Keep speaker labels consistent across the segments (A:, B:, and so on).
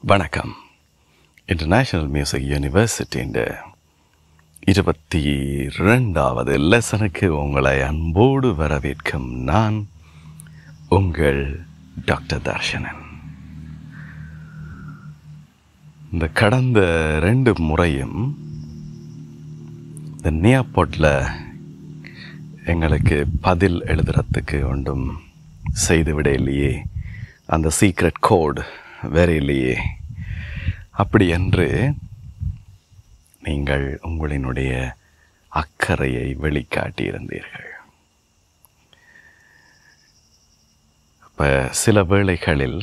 A: வணக்கம் international music யூனிவர்சிட்டியின் இருபத்தி ரெண்டாவது லெசனுக்கு உங்களை அன்போடு வரவேற்கும் நான் உங்கள் டாக்டர் தர்ஷனன் இந்த கடந்த ரெண்டு முறையும் இந்த நியாப்போட்டில் எங்களுக்கு பதில் எழுதுறதுக்கு ஒன்றும் செய்து விட இல்லையே அந்த சீக்ரெட் கோட் வேற இல்லையே அப்படி என்று நீங்கள் உங்களினுடைய அக்கறையை வெளிக்காட்டியிருந்தீர்கள் அப்போ சில வேளைகளில்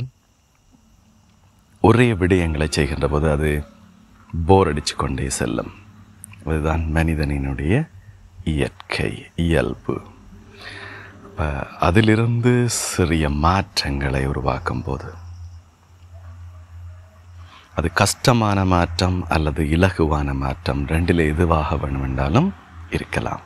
A: ஒரே விடயங்களை செய்கின்ற போது அது போர் அடித்து கொண்டே செல்லும் அதுதான் மனிதனினுடைய இயற்கை இயல்பு அப்ப அதிலிருந்து சிறிய மாற்றங்களை உருவாக்கும் போது அது கஷ்டமான மாற்றம் அல்லது இலகுவான மாற்றம் ரெண்டில் எதுவாக வேணுமென்றாலும் இருக்கலாம்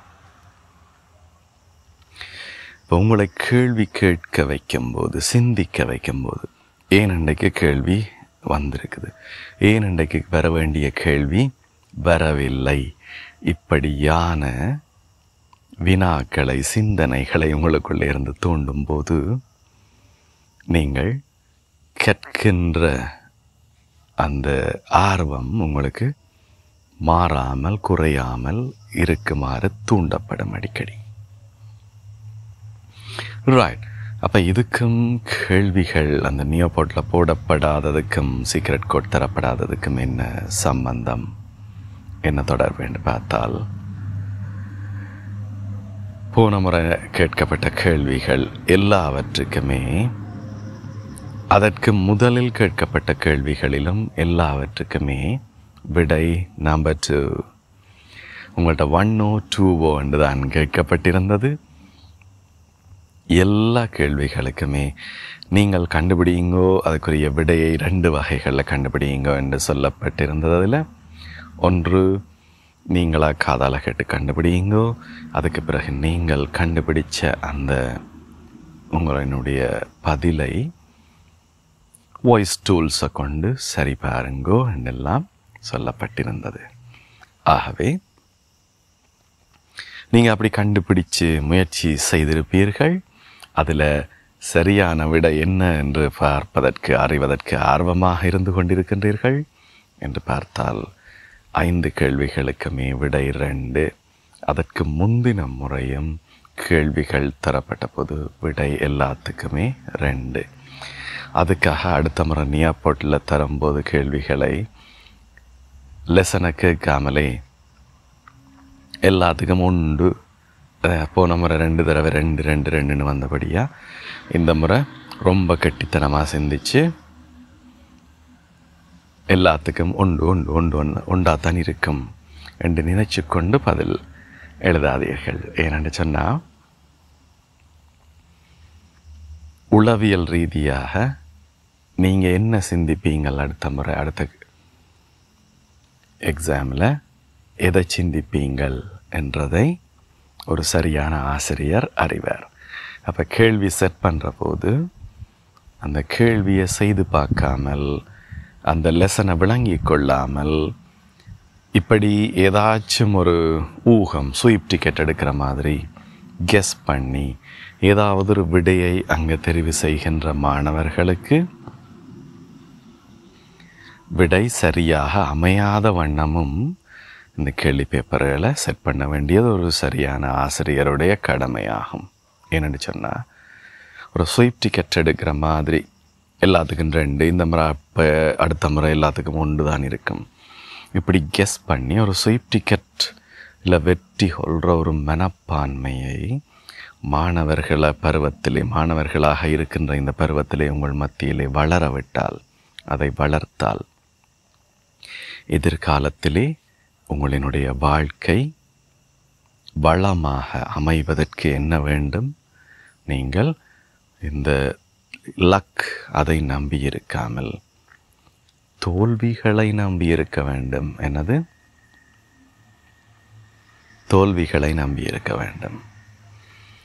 A: இப்போ உங்களை கேள்வி கேட்க வைக்கும்போது சிந்திக்க வைக்கும்போது ஏன் இன்றைக்கு கேள்வி வந்திருக்குது ஏன் இன்றைக்கு வர வேண்டிய கேள்வி வரவில்லை இப்படியான வினாக்களை சிந்தனைகளை உங்களுக்குள்ளே இருந்து தூண்டும் போது நீங்கள் கற்கின்ற அந்த ஆர்வம் உங்களுக்கு மாறாமல் குறையாமல் இருக்குமாறு தூண்டப்படும் அடிக்கடி ரைட் அப்போ இதுக்கும் கேள்விகள் அந்த நியோபோட்டில் போடப்படாததுக்கும் சீக்ரெட் கோட் தரப்படாததுக்கும் என்ன சம்பந்தம் என்ன தொடர்பு என்று பார்த்தால் போன முறை கேட்கப்பட்ட கேள்விகள் எல்லாவற்றுக்குமே அதற்கு முதலில் கேட்கப்பட்ட கேள்விகளிலும் எல்லாவற்றுக்குமே விடை நம்பர் டூ உங்கள்கிட்ட ஒன்னோ டூவோ என்று தான் கேட்கப்பட்டிருந்தது எல்லா கேள்விகளுக்குமே நீங்கள் கண்டுபிடிங்கோ அதுக்குரிய விடையை ரெண்டு வகைகளில் கண்டுபிடிங்கோ என்று சொல்லப்பட்டிருந்ததில் ஒன்று நீங்களா காதால் கேட்டு கண்டுபிடிங்கோ அதுக்கு பிறகு நீங்கள் கண்டுபிடிச்ச அந்த உங்களினுடைய பதிலை வாய்ஸ் டூல்ஸை கொண்டு சரி பாருங்கோ என்றெல்லாம் சொல்லப்பட்டிருந்தது ஆகவே நீங்கள் அப்படி கண்டுபிடிச்சு முயற்சி செய்திருப்பீர்கள் அதில் சரியான விட என்ன என்று பார்ப்பதற்கு அறிவதற்கு ஆர்வமாக இருந்து கொண்டிருக்கின்றீர்கள் என்று பார்த்தால் ஐந்து கேள்விகளுக்குமே விடை ரெண்டு அதற்கு முந்தின முறையும் கேள்விகள் தரப்பட்ட போது விடை எல்லாத்துக்குமே ரெண்டு அதுக்காக அடுத்த முறை நியாப்போட்டில் தரும்போது கேள்விகளை லெசனை கேட்காமலே எல்லாத்துக்கும் உண்டு போன முறை ரெண்டு தடவை ரெண்டு ரெண்டு ரெண்டுன்னு வந்தபடியாக இந்த முறை ரொம்ப கெட்டித்தனமாக சிந்திச்சு எல்லாத்துக்கும் உண்டு உண்டு உண்டு ஒன்று உண்டாத்தான் இருக்கும் என்று நினைச்சு கொண்டு பதில் எழுதாதீர்கள் ஏனென்று சொன்னால் உளவியல் ரீதியாக நீங்கள் என்ன சிந்திப்பீங்கள் அடுத்த முறை அடுத்த எக்ஸாமில் எதை சிந்திப்பீங்கள் என்றதை ஒரு சரியான ஆசிரியர் அறிவார் அப்போ கேள்வி செட் பண்ணுற போது அந்த கேள்வியை செய்து பார்க்காமல் அந்த லெசனை விளங்கி கொள்ளாமல் இப்படி ஏதாச்சும் ஒரு ஊகம் ஸ்வீப் டிக்கெட் எடுக்கிற மாதிரி கெஸ் பண்ணி ஏதாவது ஒரு விடையை அங்கே தெரிவு செய்கின்ற மாணவர்களுக்கு விடை சரியாக அமையாத வண்ணமும் இந்த கேள்வி பேப்பர்களை செட் பண்ண வேண்டியது ஒரு சரியான ஆசிரியருடைய கடமையாகும் ஏன்னு சொன்னால் ஒரு ஸ்வீப் டிக்கெட் எடுக்கிற மாதிரி எல்லாத்துக்கும் ரெண்டு இந்த முறை அப்போ அடுத்த முறை எல்லாத்துக்கும் ஒன்று தான் இருக்கும் இப்படி கெஸ் பண்ணி ஒரு ஸ்வீப் டிக்கெட் இல்லை வெற்றி கொள்கிற ஒரு மனப்பான்மையை மாணவர்களை பருவத்திலே மாணவர்களாக இருக்கின்ற இந்த பருவத்திலே உங்கள் மத்தியிலே வளர விட்டால் அதை வளர்த்தால் எதிர்காலத்திலே உங்களினுடைய வாழ்க்கை வளமாக அமைவதற்கு என்ன வேண்டும் நீங்கள் இந்த லக் அதை நம்பி இருக்காமல் தோல்விகளை நம்பி இருக்க வேண்டும் என்னது தோல்விகளை நம்பி இருக்க வேண்டும்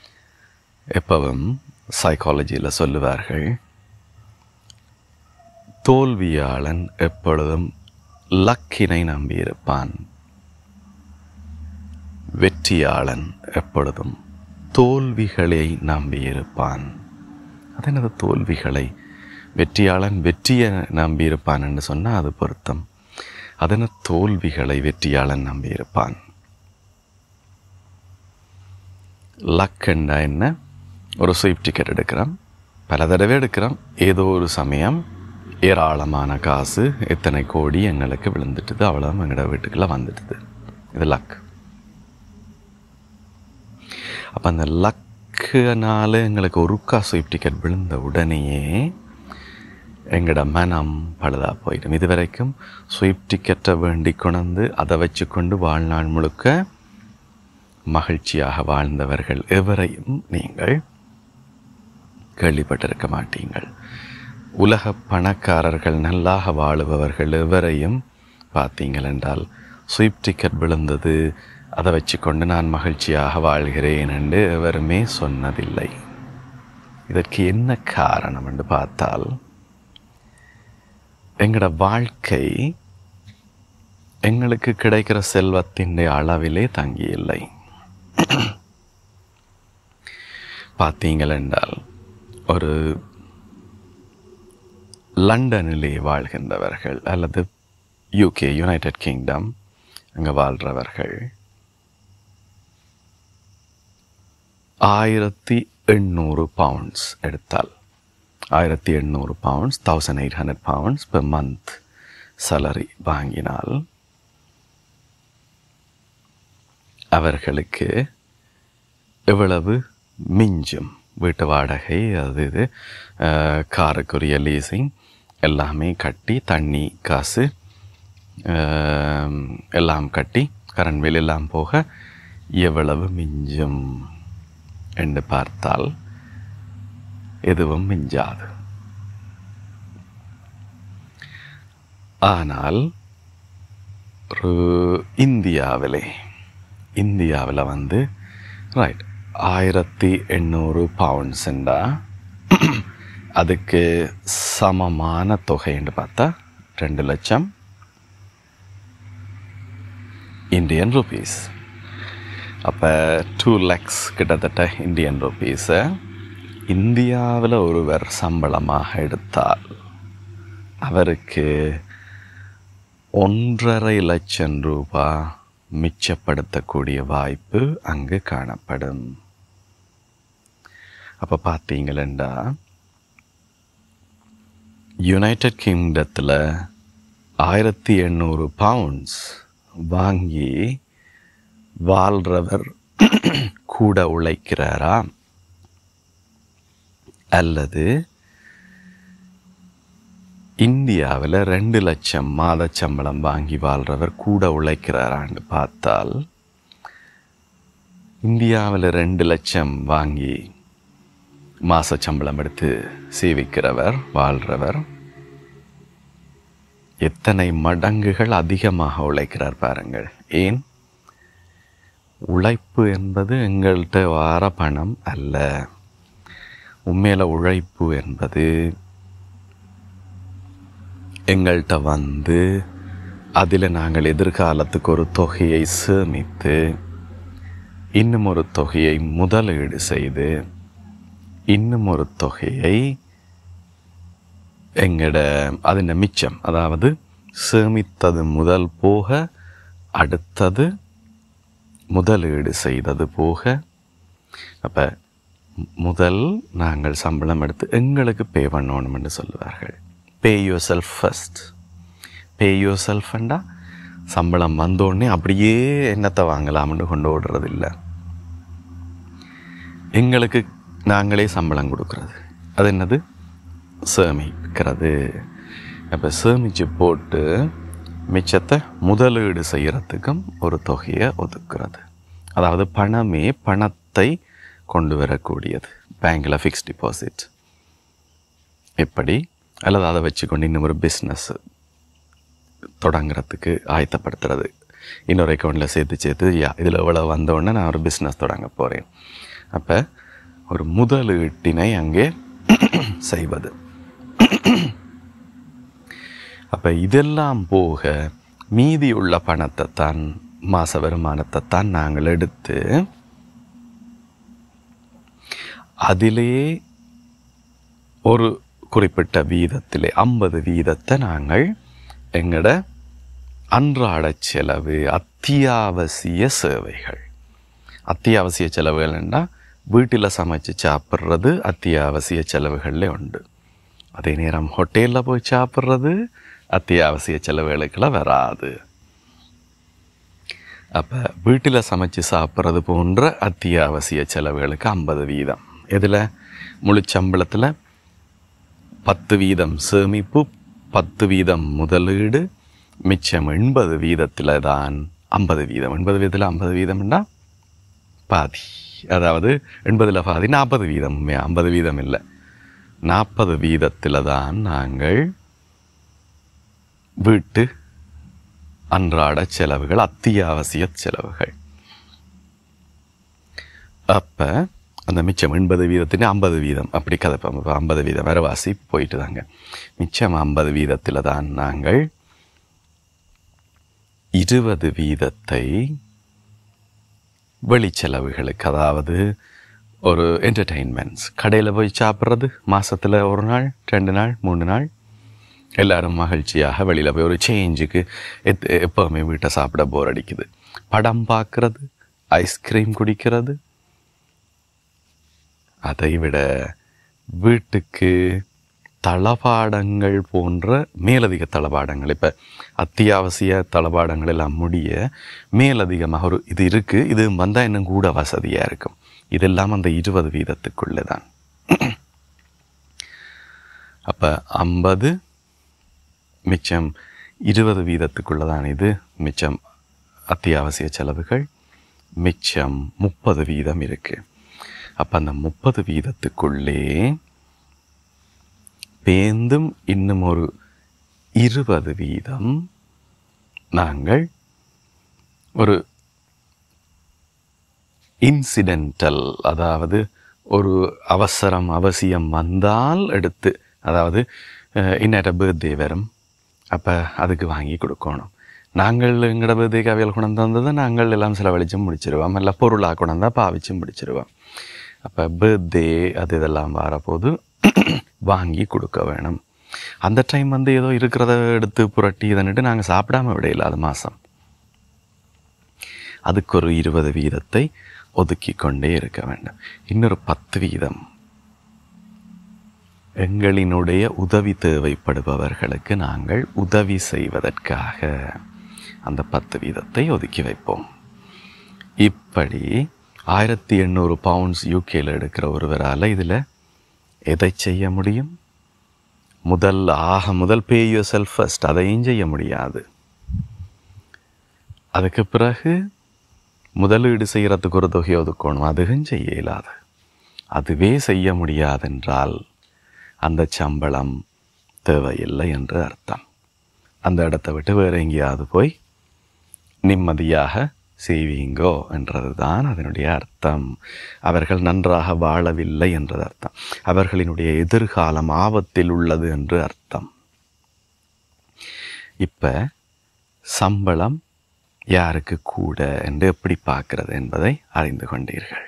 A: எப்பவும் சைக்காலஜியில் சொல்லுவார்கள் தோல்வியாளன் எப்பொழுதும் லக்கினை நம்பியிருப்பான் வெற்றியாளன் எப்பொழுதும் தோல்விகளை நம்பியிருப்பான் அது என்னது தோல்விகளை வெற்றியாளன் வெற்றியை நம்பியிருப்பான் என்று சொன்னால் அது பொருத்தம் அதன தோல்விகளை வெற்றியாளன் நம்பியிருப்பான் லக்கண்டா என்ன ஒரு ஸ்வீப் டிக்கெட் எடுக்கிறோம் பல தடவை எடுக்கிறோம் ஏதோ ஒரு சமயம் ஏராளமான காசு எத்தனை கோடி எங்களுக்கு விழுந்துட்டுது அவ்வளோ எங்களோட வீட்டுக்குள்ளே வந்துட்டுது இது லக் அப்போ அந்த லக்குனால எங்களுக்கு ஒருக்கா ஸ்வீப் டிக்கெட் விழுந்த உடனேயே எங்களோட மனம் பழுதாக போயிடும் இது வரைக்கும் ஸ்வீப் டிக்கெட்டை வேண்டி கொண்டு அதை வச்சுக்கொண்டு வாழ்நாள் முழுக்க மகிழ்ச்சியாக வாழ்ந்தவர்கள் எவரையும் நீங்கள் கேள்விப்பட்டிருக்க மாட்டீங்கள் உலக பணக்காரர்கள் நல்லாக வாழுபவர்கள் எவரையும் பார்த்தீங்கள் என்றால் ஸ்வீப் டிக்கெட் விழுந்தது அதை வச்சுக்கொண்டு நான் மகிழ்ச்சியாக வாழ்கிறேன் என்று எவருமே சொன்னதில்லை இதற்கு என்ன காரணம் என்று பார்த்தால் எங்களோட வாழ்க்கை எங்களுக்கு கிடைக்கிற செல்வத்தின் அளவிலே தங்கியில்லை பார்த்தீங்கள் என்றால் ஒரு லண்டனிலே வாழ்கின்றவர்கள் அல்லது யூகே யுனைடெட் கிங்டம் அங்கே வாழ்கிறவர்கள் ஆயிரத்தி எண்ணூறு பவுண்ட்ஸ் எடுத்தால் ஆயிரத்தி எண்ணூறு pounds thousand eight hundred pounds per month salary வாங்கினால் அவர்களுக்கு எவ்வளவு மிஞ்சும் வீட்டு வாடகை அது இது அஹ், காருக்குரிய லீசிங் எல்லாமே கட்டி தண்ணி காசு அஹ், எல்லாம் கட்டி கரண்ட் பில் எல்லாம் போக எவ்வளவு மிஞ்சும் என்று பார்த்தால் எதுவும் மிஞ்சாது ஆனால் ஒரு இந்தியாவிலே இந்தியாவில் வந்து ரைட் ஆயிரத்தி எண்ணூறு பவுண்ட்ஸுண்டா அதுக்கு சமமான தொகைன்னு பார்த்தா ரெண்டு லட்சம் இந்தியன் ருபீஸ் அப்போ டூ லேக்ஸ் கிட்டத்தட்ட இந்தியன் ருபீஸை இந்தியாவில் ஒருவர் சம்பளமாக எடுத்தால் அவருக்கு ஒன்றரை லட்சம் ரூபாய் மிச்சப்படுத்தக்கூடிய வாய்ப்பு அங்கு காணப்படும் அப்போ பார்த்தீங்களா யுனைடெட் கிங்டத்தில் ஆயிரத்தி எண்ணூறு பவுண்ட்ஸ் வாங்கி வாழ்கிறவர் கூட உழைக்கிறாரா அல்லது இந்தியாவில் ரெண்டு லட்சம் மாத சம்பளம் வாங்கி வாழ்கிறவர் கூட உழைக்கிறாரான்னு பார்த்தால் இந்தியாவில் ரெண்டு லட்சம் வாங்கி மாச சம்பளம் எடுத்து சேவிக்கிறவர் வாழ்கிறவர் எத்தனை மடங்குகள் அதிகமாக உழைக்கிறார் பாருங்கள் ஏன் உழைப்பு என்பது எங்கள்கிட்ட வார பணம் அல்ல உண்மையில உழைப்பு என்பது எங்கள்கிட்ட வந்து அதில் நாங்கள் எதிர்காலத்துக்கு ஒரு தொகையை சேமித்து இன்னும் ஒரு தொகையை முதலீடு செய்து இன்னும் ஒரு தொகையை எங்கட அதின் மிச்சம் அதாவது சேமித்தது முதல் போக அடுத்தது முதலீடு செய்தது போக அப்போ முதல் நாங்கள் சம்பளம் எடுத்து எங்களுக்கு பே பண்ணணும் என்று சொல்லுவார்கள் pay yourself first pay your செல்ஃப்ண்டா சம்பளம் வந்தோடனே அப்படியே என்னத்தை வாங்கலாம்னு கொண்டு ஓடுறது இல்லை எங்களுக்கு நாங்களே சம்பளம் கொடுக்கறது அது என்னது சேமிக்கிறது அப்போ சேமித்து போட்டு மிச்சத்தை முதலீடு செய்கிறதுக்கும் ஒரு தொகையை ஒதுக்குறது அதாவது பணமே பணத்தை கொண்டு வரக்கூடியது பேங்கில் ஃபிக்ஸ் டிபாசிட் எப்படி அல்லது அதை வச்சுக்கொண்டு இன்னும் ஒரு பிஸ்னஸ் தொடங்குறதுக்கு ஆயத்தப்படுத்துறது இன்னொரு அக்கௌண்ட்டில் சேர்த்து சேர்த்து யா இதில் இவ்வளோ வந்தோடனே நான் ஒரு பிஸ்னஸ் தொடங்க போகிறேன் அப்போ ஒரு முதலீட்டினை அங்கே செய்வது அப்போ இதெல்லாம் போக மீதி உள்ள பணத்தை தான் மாத வருமானத்தை தான் நாங்கள் எடுத்து அதிலே ஒரு குறிப்பிட்ட வீதத்திலே ஐம்பது வீதத்தை நாங்கள் எங்களோட அன்றாட செலவு அத்தியாவசிய சேவைகள் அத்தியாவசிய செலவுகள்னா வீட்டில் சமைச்சு சாப்பிட்றது அத்தியாவசிய செலவுகளில் உண்டு அதே நேரம் ஹோட்டலில் போய் சாப்பிட்றது அத்தியாவசிய செலவுகளுக்கெல்லாம் வராது அப்போ வீட்டில் சமைச்சு சாப்பிட்றது போன்ற அத்தியாவசிய செலவுகளுக்கு ஐம்பது வீதம் இதில் முழு சம்பளத்தில் பத்து வீதம் சேமிப்பு பத்து வீதம் முதலீடு மிச்சம் எண்பது வீதத்தில் தான் ஐம்பது வீதம் எண்பது வீதத்தில் ஐம்பது வீதம்னா பாதி அதாவது எண்பதில் பாதி நாற்பது வீதம் ஐம்பது வீதம் இல்லை நாற்பது வீதத்தில் தான் நாங்கள் வீட்டு அன்றாட செலவுகள் அத்தியாவசிய செலவுகள் அப்போ அந்த மிச்சம் எண்பது வீதത്തിന് ஐம்பது வீதம் அப்படி கதைப்போம் இப்போ ஐம்பது வீதம் வரவாசி போயிட்டு தாங்க மிச்சம் ஐம்பது வீதத்தில் தான் நாங்கள் இருபது வீதத்தை வெளிச்செலவுகளுக்கு அதாவது ஒரு என்டர்டெயின்மெண்ட்ஸ் கடையில் போய் சாப்பிட்றது மாதத்தில் ஒரு நாள் ரெண்டு நாள் மூணு நாள் எல்லாரும் மகிழ்ச்சியாக வெளியில் போய் ஒரு சேஞ்சுக்கு எத் எப்போவுமே வீட்டை சாப்பிட போர் அடிக்குது படம் பார்க்குறது ஐஸ்கிரீம் குடிக்கிறது அதை விட வீட்டுக்கு தளபாடங்கள் போன்ற மேலதிக தளபாடங்கள் இப்போ அத்தியாவசிய தளபாடங்கள் எல்லாம் முடிய மேலதிகமாக ஒரு இது இருக்குது இது வந்தால் இன்னும் கூட வசதியாக இருக்கும் இதெல்லாம் அந்த இருபது வீதத்துக்குள்ளே தான் அப்போ ஐம்பது மிச்சம் இருபது வீதத்துக்குள்ளே தான் இது மிச்சம் அத்தியாவசிய செலவுகள் மிச்சம் முப்பது வீதம் இருக்குது அப்போ அந்த முப்பது வீதத்துக்குள்ளே பேந்தும் இன்னும் ஒரு இருபது வீதம் நாங்கள் ஒரு இன்சிடென்டல் அதாவது ஒரு அவசரம் அவசியம் வந்தால் எடுத்து அதாவது இன்னட்ட பர்த்டே வரும் அப்போ அதுக்கு வாங்கி கொடுக்கணும் நாங்கள் எங்களோட பர்த்டேக்கு அவையில் கொண்டு வந்ததை நாங்கள் எல்லாம் செலவழிச்சு முடிச்சிருவோம் இல்லை பொருளாக கொண்டு வந்தால் பாவிச்சு முடிச்சிருவோம் அப்போ பர்த்டே அது இதெல்லாம் வரப்போது வாங்கி கொடுக்க வேணும் அந்த டைம் வந்து ஏதோ இருக்கிறத எடுத்து புரட்டி இதன்ட்டு நாங்கள் சாப்பிடாம விடையில அது மாதம் அதுக்கு ஒரு இருபது வீதத்தை ஒதுக்கி கொண்டே இருக்க வேண்டும் இன்னொரு பத்து வீதம் எங்களினுடைய உதவி தேவைப்படுபவர்களுக்கு நாங்கள் உதவி செய்வதற்காக அந்த பத்து வீதத்தை ஒதுக்கி வைப்போம் இப்படி ஆயிரத்தி எண்ணூறு பவுண்ட்ஸ் யூகேல எடுக்கிற ஒருவரால் இதில் எதை செய்ய முடியும் முதல் ஆக முதல் பே யூர் செல்ஃப் ஃபர்ஸ்ட் அதையும் செய்ய முடியாது அதுக்கு பிறகு முதலீடு செய்கிறதுக்கு ஒரு தொகை ஒதுக்கணும் அதுவும் செய்ய இயலாது அதுவே செய்ய முடியாதென்றால் அந்த சம்பளம் தேவையில்லை என்று அர்த்தம் அந்த இடத்தை விட்டு வேறு எங்கேயாவது போய் நிம்மதியாக செய்வீங்கோ என்றது தான் அதனுடைய அர்த்தம் அவர்கள் நன்றாக வாழவில்லை என்றது அர்த்தம் அவர்களினுடைய எதிர்காலம் ஆபத்தில் உள்ளது என்று அர்த்தம் இப்போ சம்பளம் யாருக்கு கூட என்று எப்படி பார்க்கிறது என்பதை அறிந்து கொண்டீர்கள்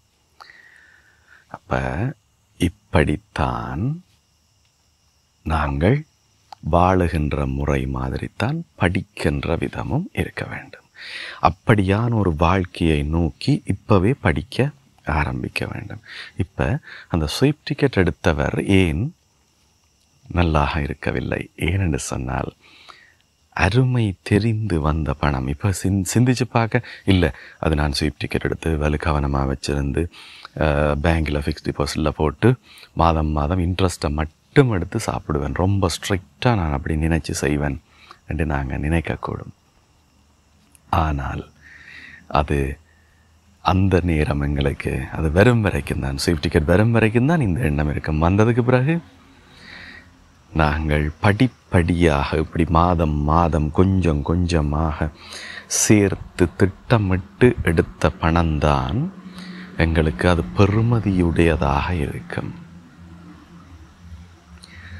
A: அப்போ இப்படித்தான் நாங்கள் வாழுகின்ற முறை மாதிரித்தான் படிக்கின்ற விதமும் இருக்க வேண்டும் அப்படியான ஒரு வாழ்க்கையை நோக்கி இப்போவே படிக்க ஆரம்பிக்க வேண்டும் இப்போ அந்த ஸ்வீப் டிக்கெட் எடுத்தவர் ஏன் நல்லாக இருக்கவில்லை ஏனென்று சொன்னால் அருமை தெரிந்து வந்த பணம் இப்போ சிந் சிந்திச்சு பார்க்க இல்லை அது நான் ஸ்வீப் டிக்கெட் எடுத்து வலு கவனமாக வச்சுருந்து பேங்கில் ஃபிக்ஸ் டிபாசிட்டில் போட்டு மாதம் மாதம் இன்ட்ரெஸ்ட்டை மட்டும் எடுத்து சாப்பிடுவேன் ரொம்ப ஸ்ட்ரிக்டாக நான் அப்படி நினைச்சு செய்வேன் என்று நாங்கள் நினைக்கக்கூடும் ஆனால் அது அந்த நேரம் எங்களுக்கு அது வரும் வரைக்கும் தான் ஸ்வீப் டிக்கெட் வரும் வரைக்கும் தான் இந்த எண்ணம் இருக்கும் வந்ததுக்கு பிறகு நாங்கள் படிப்படியாக இப்படி மாதம் மாதம் கொஞ்சம் கொஞ்சமாக சேர்த்து திட்டமிட்டு எடுத்த பணம்தான் எங்களுக்கு அது பெருமதியுடையதாக இருக்கும்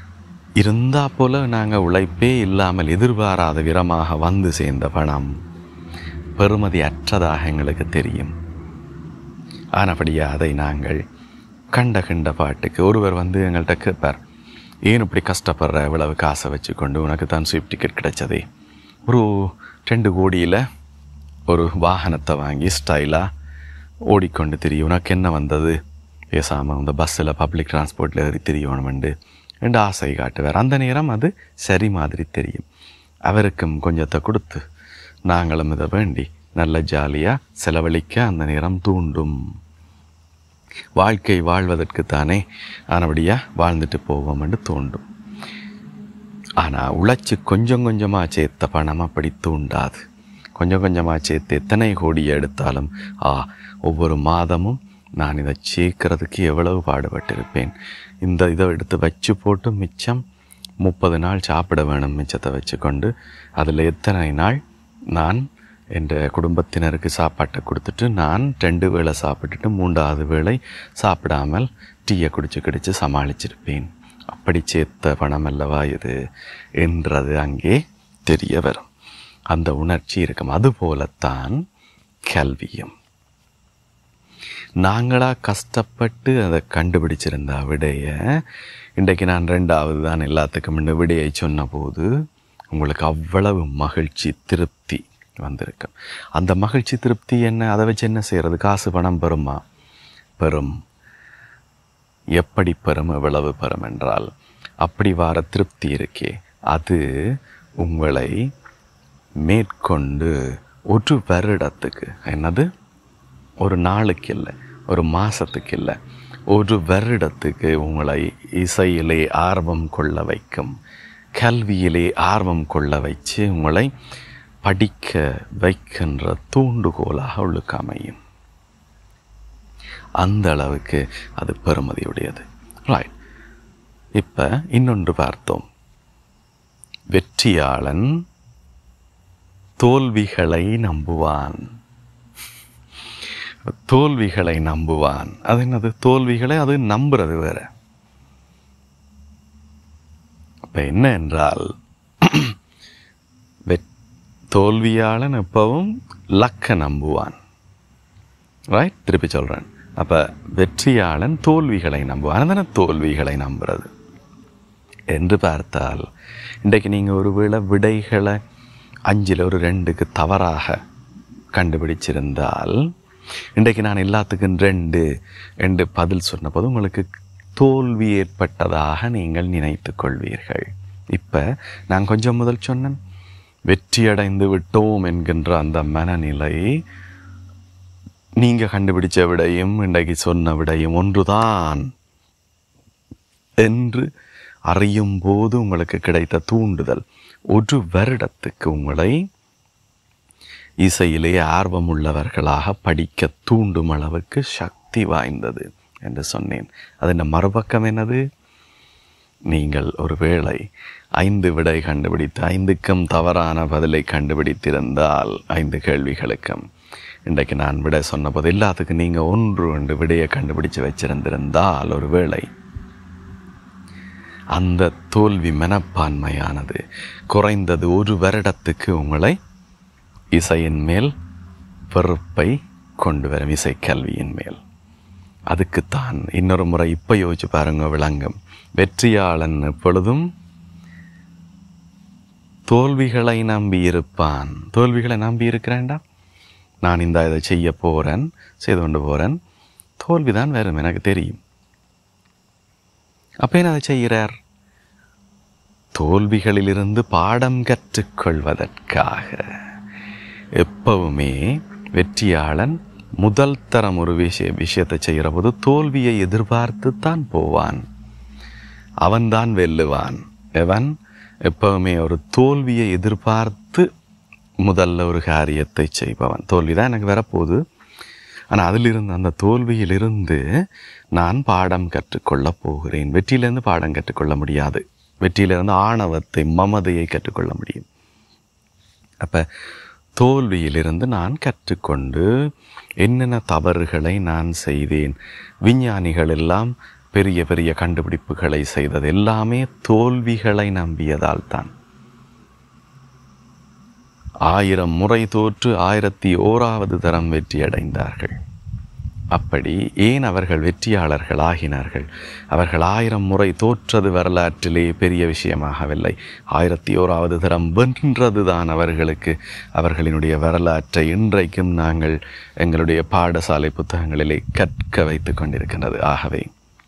A: இருந்தா போல நாங்கள் உழைப்பே இல்லாமல் எதிர்பாராத விரமாக வந்து சேர்ந்த பணம் பெறுமதி அற்றதாக எங்களுக்கு தெரியும் ஆனபடியா அதை நாங்கள் கண்ட கண்ட பாட்டுக்கு ஒருவர் வந்து எங்கள்கிட்ட கேட்பார் ஏன் இப்படி கஷ்டப்படுற இவ்வளவு காசை வச்சுக்கொண்டு உனக்கு தான் ஸ்வீப் டிக்கெட் கிடைச்சதே ஒரு ரெண்டு கோடியில் ஒரு வாகனத்தை வாங்கி ஸ்டைலாக ஓடிக்கொண்டு திரியும் உனக்கு என்ன வந்தது பேசாமல் இந்த பஸ்ஸில் பப்ளிக் டிரான்ஸ்போர்ட்டில் ஏறி திரியணுமெண்டு ரெண்டு ஆசை காட்டுவார் அந்த நேரம் அது சரி மாதிரி தெரியும் அவருக்கும் கொஞ்சத்தை கொடுத்து நாங்களும் இதை வேண்டி நல்ல ஜாலியாக செலவழிக்க அந்த நேரம் தூண்டும் வாழ்க்கை வாழ்வதற்கு தானே ஆனபடியாக வாழ்ந்துட்டு போவோம் என்று தோண்டும் ஆனால் உழைச்சி கொஞ்சம் கொஞ்சமாக சேர்த்த பணம் அப்படி தூண்டாது கொஞ்சம் கொஞ்சமாக சேர்த்து எத்தனை கோடி எடுத்தாலும் ஆ ஒவ்வொரு மாதமும் நான் இதை சேர்க்கறதுக்கு எவ்வளவு பாடுபட்டிருப்பேன் இந்த இதை எடுத்து வச்சு போட்டு மிச்சம் முப்பது நாள் சாப்பிட வேணும் மிச்சத்தை வச்சுக்கொண்டு அதில் எத்தனை நாள் நான் என்ற குடும்பத்தினருக்கு சாப்பாட்டை கொடுத்துட்டு நான் ரெண்டு வேளை சாப்பிட்டுட்டு மூன்றாவது வேளை சாப்பிடாமல் டீயை குடிச்சு குடிச்சு சமாளிச்சிருப்பேன் அப்படி சேர்த்த பணம் அல்லவா இது என்றது அங்கே தெரிய வரும் அந்த உணர்ச்சி இருக்கும் அதுபோலத்தான் கல்வியும் நாங்களாக கஷ்டப்பட்டு அதை கண்டுபிடிச்சிருந்தா விடைய இன்றைக்கு நான் ரெண்டாவது தான் எல்லாத்துக்கும் முன்ன விடையை சொன்னபோது உங்களுக்கு அவ்வளவு மகிழ்ச்சி திருப்தி வந்திருக்கும் அந்த மகிழ்ச்சி திருப்தி என்ன அதை வச்சு என்ன செய்கிறது காசு பணம் பெறுமா பெறும் எப்படி பெறும் எவ்வளவு பெறும் என்றால் அப்படி வார திருப்தி இருக்கே அது உங்களை மேற்கொண்டு ஒரு வருடத்துக்கு என்னது ஒரு நாளுக்கு இல்லை ஒரு மாதத்துக்கு இல்லை ஒரு வருடத்துக்கு உங்களை இசையிலே ஆர்வம் கொள்ள வைக்கும் கல்வியிலே ஆர்வம் கொள்ள வச்சு உங்களை படிக்க வைக்கின்ற தூண்டுகோலாக உள்ளுக்கு அமையும் அந்த அளவுக்கு அது பெருமதியுடையது ரைட் இப்போ இன்னொன்று பார்த்தோம் வெற்றியாளன் தோல்விகளை நம்புவான் தோல்விகளை நம்புவான் அது என்னது தோல்விகளை அது நம்புறது வேற அப்ப என்ன என்றால் வெ தோல்வியாளன் எப்பவும் லக்க நம்புவான் ரைட் திருப்பி சொல்கிறேன் அப்போ வெற்றியாளன் தோல்விகளை நம்புவான் அதனால தோல்விகளை நம்புறது என்று பார்த்தால் இன்றைக்கு நீங்கள் ஒருவேளை விடைகளை அஞ்சில் ஒரு ரெண்டுக்கு தவறாக கண்டுபிடிச்சிருந்தால் இன்றைக்கு நான் எல்லாத்துக்கும் ரெண்டு ரெண்டு பதில் சொன்னபோது உங்களுக்கு தோல்வி ஏற்பட்டதாக நீங்கள் நினைத்து கொள்வீர்கள் இப்போ நான் கொஞ்சம் முதல் சொன்னேன் வெற்றியடைந்து விட்டோம் என்கின்ற அந்த மனநிலை நீங்கள் கண்டுபிடிச்ச விடையும் இன்றைக்கு சொன்ன விடையும் ஒன்றுதான் என்று அறியும் போது உங்களுக்கு கிடைத்த தூண்டுதல் ஒரு வருடத்துக்கு உங்களை இசையிலே ஆர்வம் உள்ளவர்களாக படிக்க தூண்டும் அளவுக்கு சக்தி வாய்ந்தது என்று சொன்னேன் அதன் மறுபக்கம் என்னது நீங்கள் ஒரு வேளை ஐந்து விடை கண்டுபிடித்து ஐந்துக்கும் தவறான பதிலை கண்டுபிடித்திருந்தால் ஐந்து கேள்விகளுக்கும் இன்றைக்கு நான் விட சொன்னபோது எல்லாத்துக்கும் நீங்கள் ஒன்று ரெண்டு விடையை கண்டுபிடிச்சு வச்சிருந்திருந்தால் ஒரு வேளை அந்த தோல்வி மனப்பான்மையானது குறைந்தது ஒரு வருடத்துக்கு உங்களை இசையின் மேல் வெறுப்பை கொண்டு வரும் இசைக்கல்வியின் மேல் அதுக்குத்தான் இன்னொரு முறை இப்போ யோசிச்சு பாருங்க விளங்கும் வெற்றியாளன் எப்பொழுதும் தோல்விகளை நம்பி இருப்பான் தோல்விகளை நம்பி இருக்கிறேன்டா நான் இந்த இதை செய்ய போகிறேன் செய்து கொண்டு போகிறேன் தோல்விதான் வரும் எனக்கு தெரியும் அப்போ என்ன அதை செய்கிறார் தோல்விகளிலிருந்து பாடம் கற்றுக்கொள்வதற்காக எப்பவுமே வெற்றியாளன் முதல் தரம் ஒரு விஷய விஷயத்தை செய்கிற போது தோல்வியை எதிர்பார்த்து தான் போவான் அவன்தான் வெல்லுவான் எவன் எப்பவுமே ஒரு தோல்வியை எதிர்பார்த்து முதல்ல ஒரு காரியத்தை செய்பவன் தோல்வி தான் எனக்கு வரப்போகுது ஆனால் அதிலிருந்து அந்த தோல்வியிலிருந்து நான் பாடம் கற்றுக்கொள்ளப் போகிறேன் வெற்றியிலிருந்து பாடம் கற்றுக்கொள்ள முடியாது வெற்றியிலிருந்து ஆணவத்தை மமதையை கற்றுக்கொள்ள முடியும் அப்போ தோல்வியிலிருந்து நான் கற்றுக்கொண்டு என்னென்ன தவறுகளை நான் செய்தேன் விஞ்ஞானிகள் எல்லாம் பெரிய பெரிய கண்டுபிடிப்புகளை செய்தது எல்லாமே தோல்விகளை நம்பியதால் தான் ஆயிரம் முறை தோற்று ஆயிரத்தி ஓராவது தரம் வெற்றி அடைந்தார்கள் அப்படி ஏன் அவர்கள் வெற்றியாளர்கள் ஆகினார்கள் அவர்கள் ஆயிரம் முறை தோற்றது வரலாற்றிலே பெரிய விஷயமாகவில்லை ஆயிரத்தி ஓராவது தரம் வென்றது தான் அவர்களுக்கு அவர்களினுடைய வரலாற்றை இன்றைக்கும் நாங்கள் எங்களுடைய பாடசாலை புத்தகங்களிலே கற்க வைத்து கொண்டிருக்கின்றது ஆகவே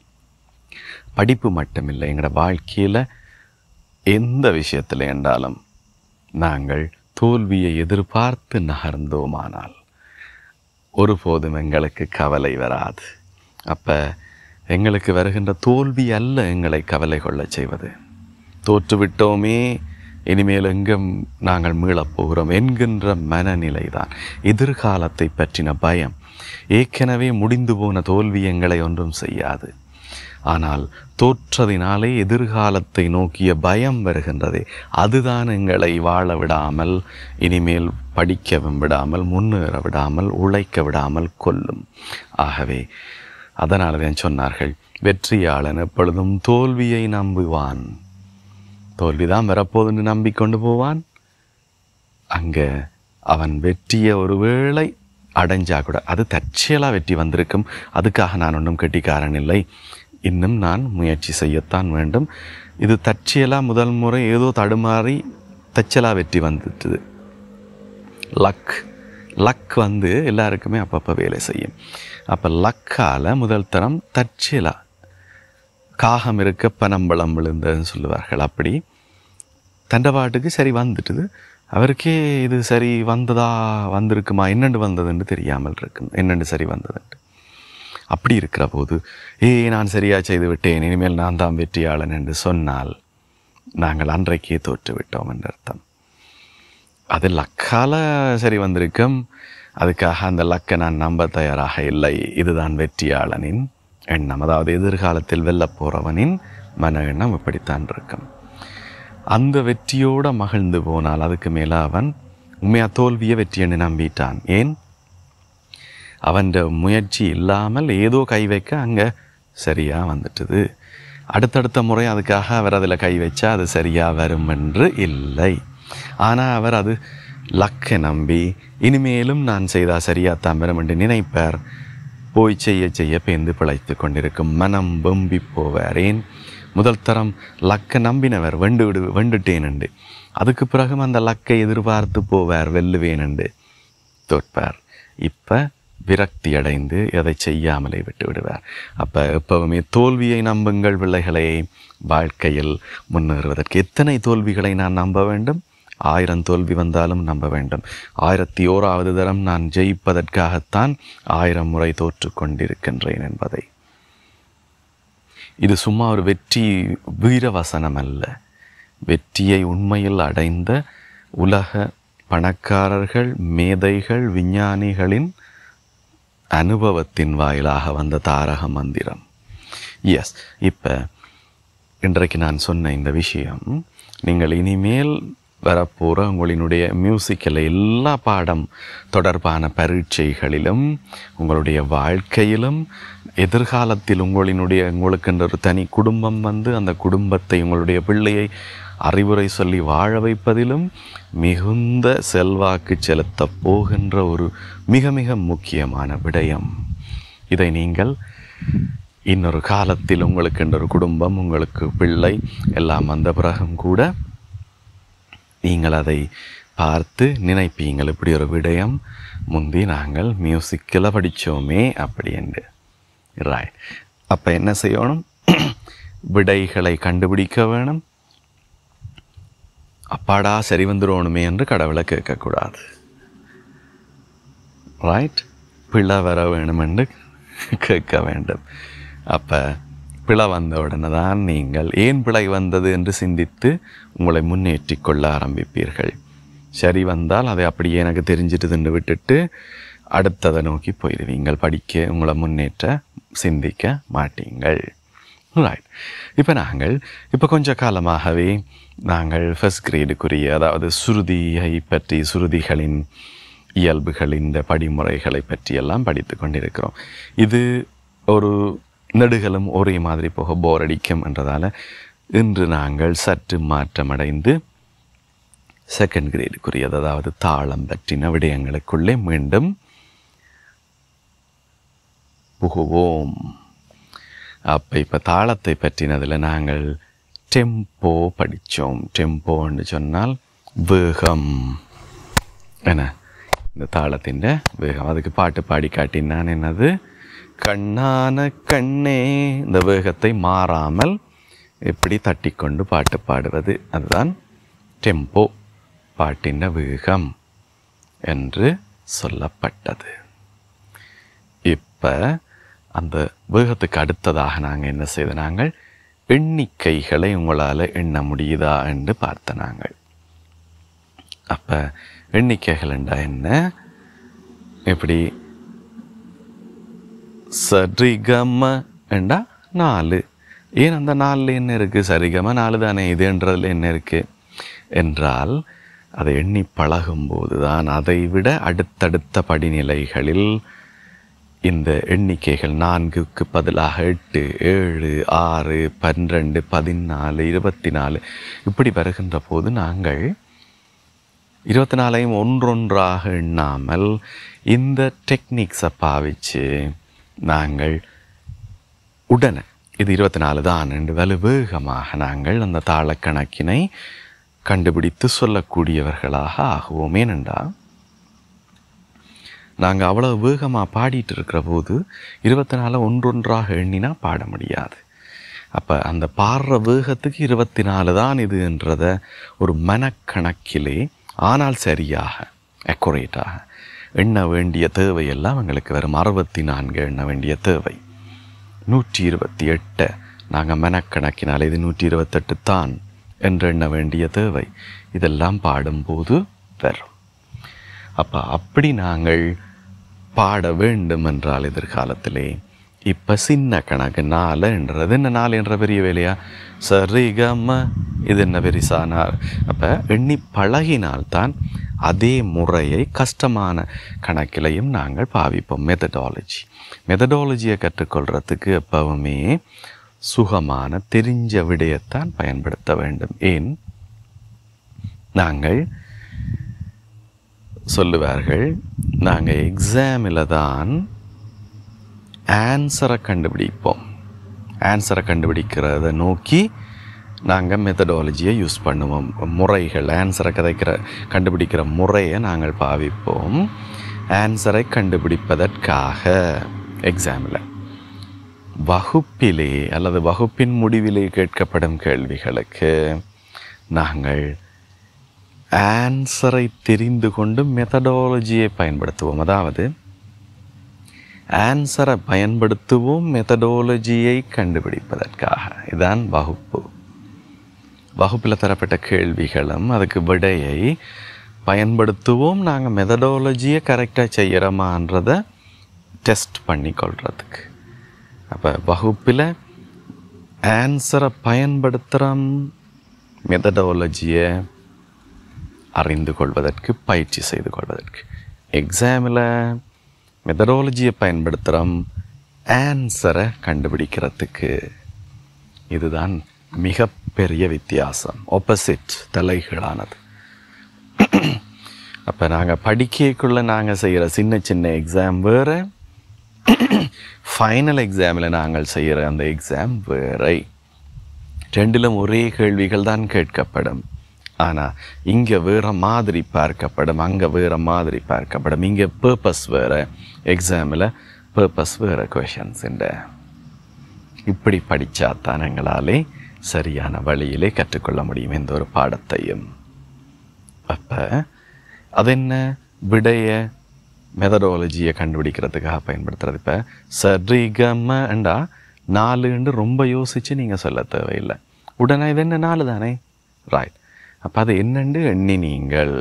A: படிப்பு மட்டுமில்லை எங்களோட வாழ்க்கையில் எந்த விஷயத்தில் என்றாலும் நாங்கள் தோல்வியை எதிர்பார்த்து நகர்ந்தோமானால் ஒருபோதும் எங்களுக்கு கவலை வராது அப்போ எங்களுக்கு வருகின்ற தோல்வி அல்ல எங்களை கவலை கொள்ளச் செய்வது தோற்றுவிட்டோமே இனிமேல் எங்கும் நாங்கள் மீளப் போகிறோம் என்கின்ற மனநிலை தான் எதிர்காலத்தை பற்றின பயம் ஏற்கனவே முடிந்து போன தோல்வி எங்களை ஒன்றும் செய்யாது ஆனால் தோற்றதினாலே எதிர்காலத்தை நோக்கிய பயம் வருகின்றதே அதுதான் எங்களை வாழ விடாமல் இனிமேல் படிக்கவும் விடாமல் முன்னேற விடாமல் உழைக்க விடாமல் கொல்லும் ஆகவே அதனால தான் சொன்னார்கள் வெற்றியாளன் எப்பொழுதும் தோல்வியை நம்புவான் தோல்விதான் வரப்போதுன்னு நம்பிக்கொண்டு போவான் அங்கே அவன் வெற்றியை ஒருவேளை அடைஞ்சா கூட அது தற்செயலாக வெற்றி வந்திருக்கும் அதுக்காக நான் ஒன்றும் கெட்டிக்காரன் இல்லை இன்னும் நான் முயற்சி செய்யத்தான் வேண்டும் இது தற்செயலாக முதல் முறை ஏதோ தடுமாறி தற்செயலாக வெற்றி வந்துட்டுது லக் லக் வந்து எல்லாருக்குமே அப்பப்போ வேலை செய்யும் அப்போ லக்கால் முதல் தரம் தற்செயலாக காகம் இருக்க பனம்பழம் விழுந்ததுன்னு சொல்லுவார்கள் அப்படி தண்டபாட்டுக்கு சரி வந்துட்டுது அவருக்கே இது சரி வந்ததா வந்திருக்குமா என்னென்று வந்ததுன்னு தெரியாமல் இருக்கு என்னென்று சரி வந்ததுன்ட்டு அப்படி இருக்கிற போது ஏ நான் சரியா செய்து விட்டேன் இனிமேல் நான் தான் வெற்றியாளன் என்று சொன்னால் நாங்கள் அன்றைக்கே தோற்று விட்டோம் என்று அர்த்தம் அது லக்கால சரி வந்திருக்கும் அதுக்காக அந்த லக்கை நான் நம்ப தயாராக இல்லை இதுதான் வெற்றியாளனின் எண்ணம் அதாவது எதிர்காலத்தில் வெல்லப் போகிறவனின் மன எண்ணம் இப்படித்தான் இருக்கும் அந்த வெற்றியோட மகிழ்ந்து போனால் அதுக்கு மேலே அவன் உண்மையா தோல்வியை வெற்றி என்று நம்பிட்டான் ஏன் அவன் முயற்சி இல்லாமல் ஏதோ கை வைக்க அங்கே சரியாக வந்துட்டுது அடுத்தடுத்த முறை அதுக்காக அவர் அதில் கை வச்சா அது சரியாக வரும் என்று இல்லை ஆனால் அவர் அது லக்கை நம்பி இனிமேலும் நான் செய்தால் சரியாத்தான் வரும் என்று நினைப்பார் போய் செய்ய செய்ய பேந்து பிழைத்து கொண்டிருக்கும் மனம் வெம்பி போவார் ஏன் முதல் தரம் லக்கை நம்பினவர் வெண்டு விடு வெண்டுட்டேன் என்று அதுக்கு பிறகும் அந்த லக்கை எதிர்பார்த்து போவார் வெல்லுவேன் என்று தோற்பார் இப்போ விரக்தி அடைந்து எதை செய்யாமலே விட்டு விடுவார் அப்போ எப்பவுமே தோல்வியை நம்புங்கள் பிள்ளைகளே வாழ்க்கையில் முன்னேறுவதற்கு எத்தனை தோல்விகளை நான் நம்ப வேண்டும் ஆயிரம் தோல்வி வந்தாலும் நம்ப வேண்டும் ஆயிரத்தி ஓராவது தரம் நான் ஜெயிப்பதற்காகத்தான் ஆயிரம் முறை தோற்று கொண்டிருக்கின்றேன் என்பதை இது சும்மா ஒரு வெற்றி வீரவசனம் அல்ல வெற்றியை உண்மையில் அடைந்த உலக பணக்காரர்கள் மேதைகள் விஞ்ஞானிகளின் அனுபவத்தின் வாயிலாக வந்த தாரக மந்திரம் எஸ் இப்போ இன்றைக்கு நான் சொன்ன இந்த விஷயம் நீங்கள் இனிமேல் வரப்போகிற உங்களினுடைய மியூசிக்கில் எல்லா பாடம் தொடர்பான பரீட்சைகளிலும் உங்களுடைய வாழ்க்கையிலும் எதிர்காலத்தில் உங்களினுடைய உங்களுக்கென்ற ஒரு தனி குடும்பம் வந்து அந்த குடும்பத்தை உங்களுடைய பிள்ளையை அறிவுரை சொல்லி வாழ வைப்பதிலும் மிகுந்த செல்வாக்கு செலுத்தப் போகின்ற ஒரு மிக மிக முக்கியமான விடயம் இதை நீங்கள் இன்னொரு காலத்தில் உங்களுக்கு ஒரு குடும்பம் உங்களுக்கு பிள்ளை எல்லாம் வந்த பிறகும் கூட நீங்கள் அதை பார்த்து நினைப்பீங்கள் இப்படி ஒரு விடயம் முந்தி நாங்கள் மியூசிக்கில் படித்தோமே அப்படி என்று ரைட் அப்போ என்ன செய்யணும் விடைகளை கண்டுபிடிக்க வேணும் அப்பாடா சரி வந்துடணுமே என்று கடவுளை கேட்கக்கூடாது ரைட் பிழை வர வேணும் என்று கேட்க வேண்டும் அப்போ பிழை வந்த உடனே தான் நீங்கள் ஏன் பிழை வந்தது என்று சிந்தித்து உங்களை முன்னேற்றி கொள்ள ஆரம்பிப்பீர்கள் சரி வந்தால் அதை அப்படியே எனக்கு தெரிஞ்சிட்டுதுன்னு விட்டுட்டு அடுத்ததை நோக்கி போயிடுவீங்கள் படிக்க உங்களை முன்னேற்ற சிந்திக்க மாட்டீங்கள் ரைட் இப்போ நாங்கள் இப்போ கொஞ்ச காலமாகவே நாங்கள் ஃபஸ்ட் கிரேடுக்குரிய அதாவது சுருதியை பற்றி சுருதிகளின் இயல்புகளின் இந்த படிமுறைகளை பற்றியெல்லாம் படித்து கொண்டிருக்கிறோம் இது ஒரு நெடுகளும் ஒரே மாதிரி போக போர் அடிக்கும் என்றதால் இன்று நாங்கள் சற்று மாற்றமடைந்து செகண்ட் கிரேடுக்குரியது அதாவது தாளம் பற்றின விடயங்களுக்குள்ளே மீண்டும் புகுவோம் அப்போ இப்போ தாளத்தை பற்றினதில் நாங்கள் டெம்போ படித்தோம் டெம்போன்னு சொன்னால் வேகம் என்ன இந்த தாளத்தின் வேகம் அதுக்கு பாட்டு பாடி காட்டினான் என்னது கண்ணான கண்ணே இந்த வேகத்தை மாறாமல் எப்படி தட்டிக்கொண்டு பாட்டு பாடுவது அதுதான் டெம்போ பாட்டின் வேகம் என்று சொல்லப்பட்டது இப்போ அந்த வேகத்துக்கு அடுத்ததாக நாங்கள் என்ன செய்த நாங்கள் எண்ணிக்கைகளை உங்களால் எண்ண முடியுதா என்று பார்த்த நாங்கள் அப்போ எண்ணிக்கைகள் என்றா என்ன எப்படி சரிகம என்றா நாலு ஏன் அந்த நாலில் என்ன இருக்குது சரிகம நாலு தானே இதுன்றதுல என்ன இருக்குது என்றால் அதை எண்ணி பழகும்போது தான் அதை விட அடுத்தடுத்த படிநிலைகளில் இந்த எண்ணிக்கைகள் நான்குக்கு பதிலாக எட்டு ஏழு ஆறு பன்னிரெண்டு பதினாலு இருபத்தி நாலு இப்படி வருகின்ற போது நாங்கள் இருபத்தி நாலையும் ஒன்றொன்றாக எண்ணாமல் இந்த டெக்னிக்ஸை பாவிச்சு நாங்கள் உடனே இது இருபத்தி நாலு தான் என்று வலு வேகமாக நாங்கள் அந்த தாளக்கணக்கினை கண்டுபிடித்து சொல்லக்கூடியவர்களாக ஆகுவோம் ஏனென்றால் நாங்கள் அவ்வளோ வேகமாக பாடிட்டு இருக்கிற போது இருபத்தி நாலு ஒன்றொன்றாக எண்ணினா பாட முடியாது அப்போ அந்த பாடுற வேகத்துக்கு இருபத்தி நாலு தான் இதுன்றத ஒரு மனக்கணக்கிலே ஆனால் சரியாக அக்குரேட்டாக எண்ண வேண்டிய தேவையெல்லாம் எங்களுக்கு வரும் அறுபத்தி நான்கு எண்ண வேண்டிய தேவை நூற்றி இருபத்தி எட்டை நாங்கள் மனக்கணக்கினால் இது நூற்றி இருபத்தெட்டு தான் என்று எண்ண வேண்டிய தேவை இதெல்லாம் பாடும்போது வரும் அப்போ அப்படி நாங்கள் பாட வேண்டும் என்றால் எதிர்காலத்திலே இப்போ சின்ன கணக்கு நாலு என்றது என்ன நாலு என்ற பெரிய வேலையா சரிகம இது என்ன பெரிசா நாள் அப்போ எண்ணி பழகினால்தான் அதே முறையை கஷ்டமான கணக்கிலையும் நாங்கள் பாவிப்போம் மெத்தடாலஜி மெத்தடாலஜியை கற்றுக்கொள்கிறதுக்கு எப்பவுமே சுகமான தெரிஞ்ச விடயத்தான் பயன்படுத்த வேண்டும் ஏன் நாங்கள் சொல்லுவார்கள் நாங்கள் எக்ஸாமில் தான் ஆன்சரை கண்டுபிடிப்போம் ஆன்சரை கண்டுபிடிக்கிறத நோக்கி நாங்கள் மெத்தடாலஜியை யூஸ் பண்ணுவோம் முறைகள் ஆன்சரை கதைக்கிற கண்டுபிடிக்கிற முறையை நாங்கள் பாவிப்போம் ஆன்சரை கண்டுபிடிப்பதற்காக எக்ஸாமில் வகுப்பிலே அல்லது வகுப்பின் முடிவிலே கேட்கப்படும் கேள்விகளுக்கு நாங்கள் ஆன்சரை தெரிந்து கொண்டு மெத்தடாலஜியை பயன்படுத்துவோம் அதாவது ஆன்சரை பயன்படுத்துவோம் மெத்தடாலஜியை கண்டுபிடிப்பதற்காக இதுதான் வகுப்பு வகுப்பில் தரப்பட்ட கேள்விகளும் அதுக்கு விடையை பயன்படுத்துவோம் நாங்கள் மெத்தடாலஜியை கரெக்டாக செய்கிறோமான்றதை டெஸ்ட் பண்ணி கொள்றதுக்கு அப்போ வகுப்பில் ஆன்சரை பயன்படுத்துகிறோம் மெத்தடாலஜியை அறிந்து கொள்வதற்கு பயிற்சி செய்து கொள்வதற்கு எக்ஸாமில் மெத்தடாலஜியை பயன்படுத்துகிறோம் ஆன்சரை கண்டுபிடிக்கிறதுக்கு இதுதான் மிகப்பெரிய வித்தியாசம் ஆப்போசிட் தலைகீழானது அப்போ நாங்கள் படிக்கக்குள்ளே நாங்கள் செய்கிற சின்ன சின்ன எக்ஸாம் வேறு ஃபைனல் எக்ஸாமில் நாங்கள் செய்கிற அந்த எக்ஸாம் வேறை ரெண்டிலும் ஒரே கேள்விகள் தான் கேட்கப்படும் ஆனால் இங்கே வேறு மாதிரி பார்க்கப்படும் அங்கே வேறு மாதிரி பார்க்கப்படும் இங்கே பர்பஸ் வேறு எக்ஸாமில் பர்பஸ் வேறு கொஷன்ஸ் இப்படி படித்தா தான் எங்களாலே சரியான வழியிலே கற்றுக்கொள்ள முடியும் எந்த ஒரு பாடத்தையும் அப்போ அது என்ன விடைய மெதடாலஜியை கண்டுபிடிக்கிறதுக்காக பயன்படுத்துறது இப்போ சரிகமண்டா நாலுன்னு ரொம்ப யோசித்து நீங்கள் சொல்ல தேவையில்லை உடனே இது என்ன நாலு தானே ரைட் அப்போ அது என்னண்டு எண்ணி நீங்கள்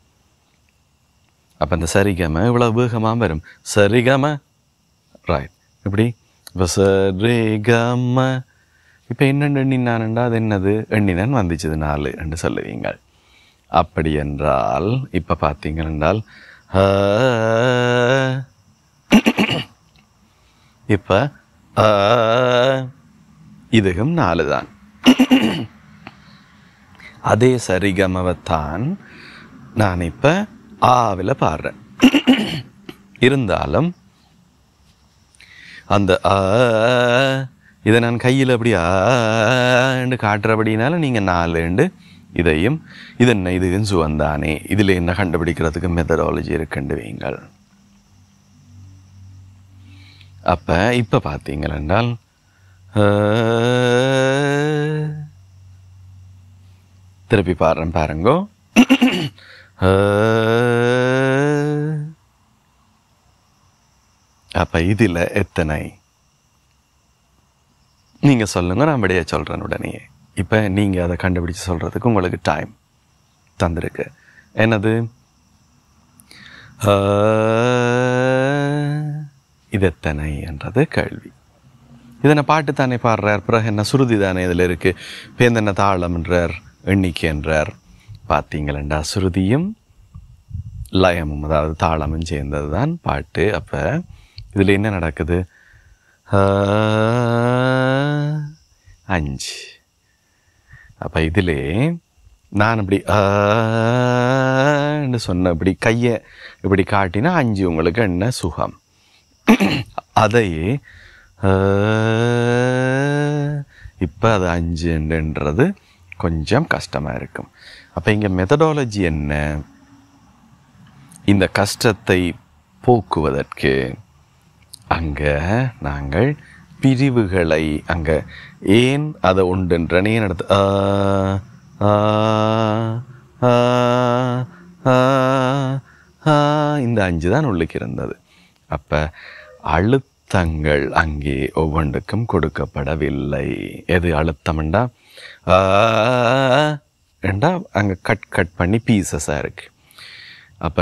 A: அப்போ அந்த சரிகம இவ்வளோ வேகமாக வரும் சரிகம ரைட் இப்படி இப்போ சரிகம இப்போ என்னென்னு எண்ணினான்டா அது என்னது எண்ணினன் வந்துச்சுது நாலு என்று சொல்லுவீங்க அப்படி என்றால் இப்போ பார்த்தீங்க என்றால் இப்போ ஆ, இதுவும் நாலு தான் அதே சரிகமவைத்தான் நான் இப்போ ஆவில் பாடுறேன் இருந்தாலும் அந்த ஆ இதை நான் கையில் அப்படி ஆண்டு காட்டுறபடினால நீங்கள் நாலுண்டு இதையும் இது என்ன இதுவும் சுவந்தானே இதில் என்ன கண்டுபிடிக்கிறதுக்கு மெத்தடாலஜி இருக்குண்டு வைங்கள் அப்போ இப்போ பார்த்தீங்களென்றால் ஆ, திருப்பி பாடுறேன் பாருங்கோ ஆ, அப்ப இதில் எத்தனை நீங்க சொல்லுங்க நான் விடைய சொல்றேன் உடனே இப்ப நீங்க அதை கண்டுபிடிச்சு சொல்றதுக்கு உங்களுக்கு டைம் தந்திருக்கு என்னது ஆ, இது எத்தனை என்றது கேள்வி இதனை பாட்டு தானே பாடுறார் பிறகு என்ன சுருதி தானே இதில் இருக்கு பேந்தென்ன தாளம்ன்றார் எண்ணிக்கை என்றார் பார்த்தீங்களா சுருதியும் லயமும் அதாவது தாளமும் சேர்ந்தது தான் பாட்டு அப்போ இதில் என்ன நடக்குது ஆ, அஞ்சு அப்போ இதிலே நான் இப்படி ஆன்னு சொன்ன இப்படி கையை இப்படி காட்டினா அஞ்சு உங்களுக்கு என்ன சுகம் அதையே இப்போ அது அஞ்சுன்றது கொஞ்சம் கஷ்டமாக இருக்கும் அப்போ இங்கே மெத்தடாலஜி என்ன இந்த கஷ்டத்தை போக்குவதற்கு அங்கே நாங்கள் பிரிவுகளை அங்கே ஏன் அதை உண்டுன்றனே நடத்து ஆ, ஆ, ஆ, ஆ, ஆ, இந்த அஞ்சு தான் உள்ளுக்கு இருந்தது அப்போ அழுத்தங்கள் அங்கே ஒவ்வொன்றுக்கும் கொடுக்கப்படவில்லை எது அழுத்தம்ண்டா ஆ, என்றா அங்கே கட் கட் பண்ணி பீசஸாக இருக்கு அப்போ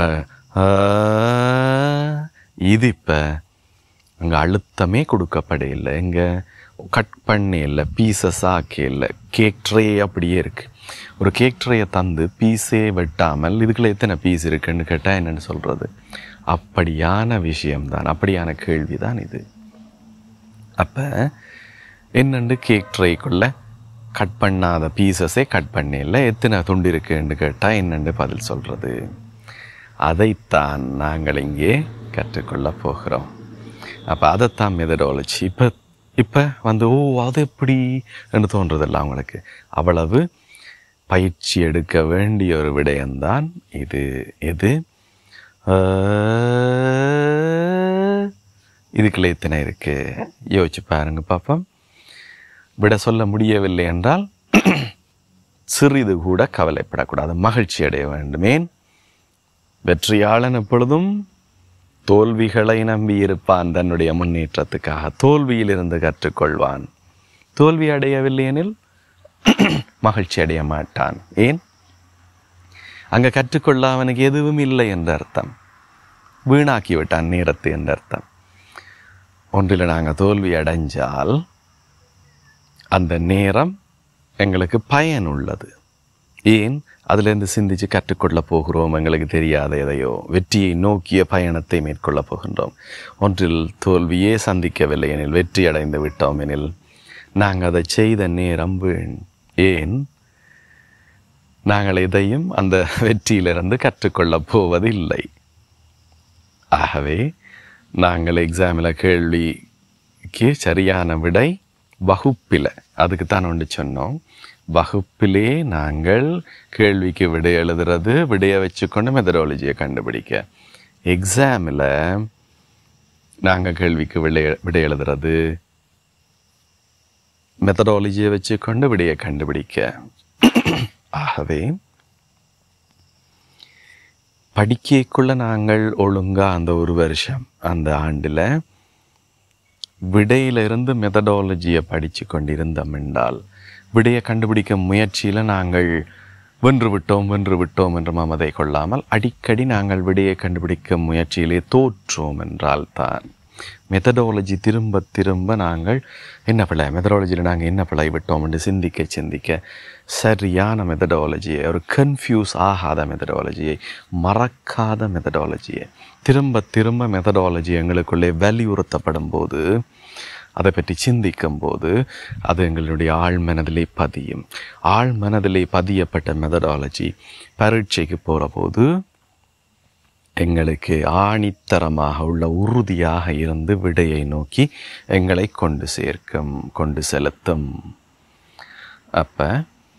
A: இது இப்போ அங்கே அழுத்தமே கொடுக்கப்பட இல்லை இங்கே கட் பண்ண இல்லை பீசஸ் ஆக்கி இல்லை கேக் ட்ரே அப்படியே இருக்குது ஒரு கேக் ட்ரேயை தந்து பீஸே வெட்டாமல் இதுக்குள்ள எத்தனை பீஸ் இருக்குன்னு கேட்டால் என்னென்னு சொல்கிறது அப்படியான விஷயம்தான் அப்படியான கேள்வி தான் இது அப்போ என்னண்டு கேக் ட்ரேக்குள்ளே கட் பண்ணாத பீசஸே கட் பண்ணல எத்தனை துண்டு இருக்குன்னு கேட்டால் என்னென்னு பதில் சொல்கிறது அதைத்தான் நாங்கள் இங்கே கற்றுக்கொள்ள போகிறோம் அப்போ அதைத்தான் மெதடாலஜி இப்போ இப்போ வந்து ஓ அது எப்படி என்று தோன்றதில்ல அவங்களுக்கு அவ்வளவு பயிற்சி எடுக்க வேண்டிய ஒரு விடயம்தான் இது எது ஆஹ், இதுக்குள்ள இத்தனை இருக்கு யோசிச்சு பாருங்க பாப்போம் விட சொல்ல முடியவில்லை என்றால் சிறிது கூட கவலைப்படக்கூடாது மகிழ்ச்சி அடைய வேண்டுமேன் வெற்றியாளன் எப்பொழுதும் தோல்விகளை நம்பியிருப்பான் தன்னுடைய முன்னேற்றத்துக்காக தோல்வியிலிருந்து கற்றுக்கொள்வான் தோல்வி அடையவில்லை எனில் மகிழ்ச்சி அடைய மாட்டான் ஏன் அங்க கற்றுக்கொள்ள அவனுக்கு எதுவும் இல்லை என்ற அர்த்தம் வீணாக்கி விட்டான் நேரத்தை என்ற அர்த்தம் ஒன்றில் நாங்கள் தோல்வி அடைஞ்சால் அந்த நேரம் எங்களுக்கு பயன் உள்ளது ஏன் அதிலிருந்து சிந்திச்சு கற்றுக்கொள்ள போகிறோம் எங்களுக்கு தெரியாத எதையோ வெற்றியை நோக்கிய பயணத்தை மேற்கொள்ள போகின்றோம் ஒன்றில் தோல்வியே சந்திக்கவில்லை எனில் வெற்றி அடைந்து விட்டோம் எனில் நாங்கள் அதை செய்த நேரம் வீண் ஏன் நாங்கள் எதையும் அந்த வெற்றியிலிருந்து கற்றுக்கொள்ளப் போவதில்லை ஆகவே நாங்கள் எக்ஸாமில் கேள்விக்கு சரியான விடை வகுப்பில் அதுக்கு தான் ஒன்று சொன்னோம் வகுப்பிலே நாங்கள் கேள்விக்கு விடை எழுதுறது விடையை வச்சுக்கொண்டு மெத்தடாலஜியை கண்டுபிடிக்க எக்ஸாமில் நாங்கள் கேள்விக்கு விடை விடை எழுதுறது மெத்தடாலஜியை வச்சுக்கொண்டு விடையை கண்டுபிடிக்க ஆகவே படிக்கக்குள்ள நாங்கள் ஒழுங்கா அந்த ஒரு வருஷம் அந்த ஆண்டில் விடையிலிருந்து மெத்தடாலஜியை படித்து கொண்டிருந்தோம் என்றால் விடையை கண்டுபிடிக்க முயற்சியில் நாங்கள் வென்று விட்டோம் வென்று விட்டோம் என்று மமதை கொள்ளாமல் அடிக்கடி நாங்கள் விடையை கண்டுபிடிக்க முயற்சியிலே தோற்றோம் என்றால் தான் மெத்தடாலஜி திரும்ப திரும்ப நாங்கள் என்ன பிழை மெத்தடாலஜியில் நாங்கள் என்ன பிழை விட்டோம் என்று சிந்திக்க சிந்திக்க சரியான மெத்தடாலஜியை ஒரு கன்ஃபியூஸ் ஆகாத மெத்தடாலஜியை மறக்காத மெத்தடாலஜியை திரும்ப திரும்ப மெத்தடாலஜி எங்களுக்குள்ளே வலியுறுத்தப்படும் போது அதை பற்றி சிந்திக்கும் போது அது எங்களுடைய ஆழ் மனதிலே பதியும் ஆழ் மனதிலே பதியப்பட்ட மெதடாலஜி பரீட்சைக்கு போகிற போது எங்களுக்கு ஆணித்தரமாக உள்ள உறுதியாக இருந்து விடையை நோக்கி எங்களை கொண்டு சேர்க்கும் கொண்டு செலுத்தும் அப்போ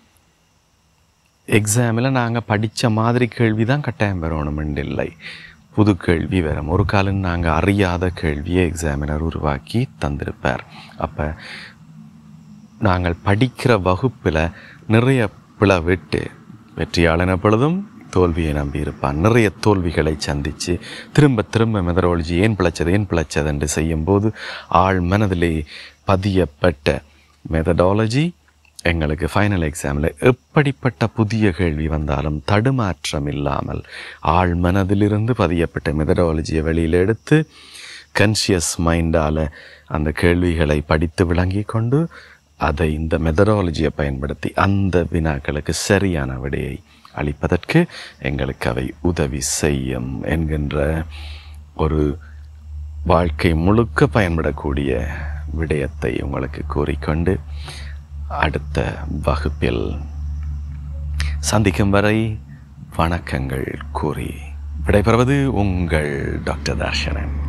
A: எக்ஸாமில் நாங்கள் படித்த மாதிரி கேள்வி தான் கட்டாயம் வரணுமென்று இல்லை புது கேள்வி வரும் ஒரு காலம் நாங்கள் அறியாத கேள்வியை எக்ஸாமினர் உருவாக்கி தந்திருப்பார் அப்போ நாங்கள் படிக்கிற வகுப்பில் நிறைய பிளவிட்டு வெற்றியாளன் எப்பொழுதும் தோல்வியை நம்பி இருப்பான் நிறைய தோல்விகளை சந்தித்து திரும்ப திரும்ப மெதடாலஜி ஏன் பிழைச்சது ஏன் பிழைச்சது என்று செய்யும்போது ஆழ் மனதிலே பதியப்பட்ட மெதடாலஜி எங்களுக்கு ஃபைனல் எக்ஸாமில் எப்படிப்பட்ட புதிய கேள்வி வந்தாலும் தடுமாற்றம் இல்லாமல் ஆழ் மனதிலிருந்து பதியப்பட்ட மெதடாலஜியை வெளியில் எடுத்து கன்ஷியஸ் மைண்டால் அந்த கேள்விகளை படித்து விளங்கி கொண்டு அதை இந்த மெதடாலஜியை பயன்படுத்தி அந்த வினாக்களுக்கு சரியான விடையை அளிப்பதற்கு எங்களுக்கு அவை உதவி செய்யும் என்கின்ற ஒரு வாழ்க்கை முழுக்க பயன்படக்கூடிய விடயத்தை உங்களுக்கு கூறிக்கொண்டு அடுத்த வகுப்பில் சந்திக்கும் வரை வணக்கங்கள் கூறி விடைபெறுவது உங்கள் டாக்டர் தர்ஷனன்